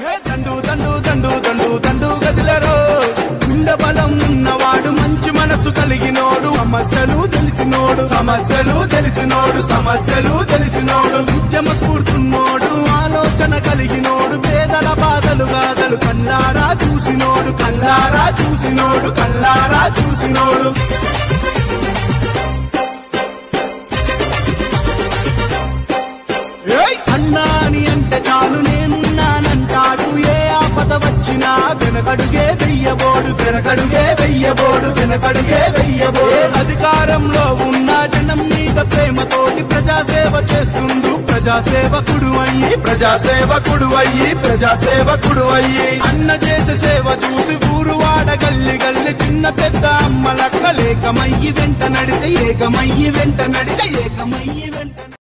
ఏ దండు దండు దండు దండు దండు గదిలరో గుండె బలం ఉన్నవాడు మంచి మనసు కలిగినోడు సమస్యలు తెలిసినోడు సమస్యలు తెలిసినోడు సమస్యలు తెలిసినోడు ఉద్యమ స్ఫూర్తున్నోడు ఆలోచన కలిగినోడు పేదల బాధలు గాథలు కల్లారా చూసినోడు కల్లారా చూసినోడు కల్లారా చూసినోడు ఏయ్! అన్నా అని అంటే చాలు నేనున్నానంటాడు ఏ ఆపద వచ్చినా వెనకడుగే వెయ్యబోడు వెనకడుగే వెయ్యబోడు వెనకడుగే వెయ్యబోడు అధికారంలో ఉన్న జనం మీద ప్రేమతోటి ప్రజాసేవ చేస్తుండు ప్రజాసేవకుడు అయ్యి ప్రజాసేవకుడు అయ్యి ప్రజాసేవకుడు అయ్యి అన్న చేసే సేవ చూసి ఊరు వాడ గల్లి గల్లి చిన్న పెద్ద అమ్మలక్క లేకమయ్యి వెంట నడితే ఏకమయ్యి వెంట నడితే ఏకమయ్యి వెంట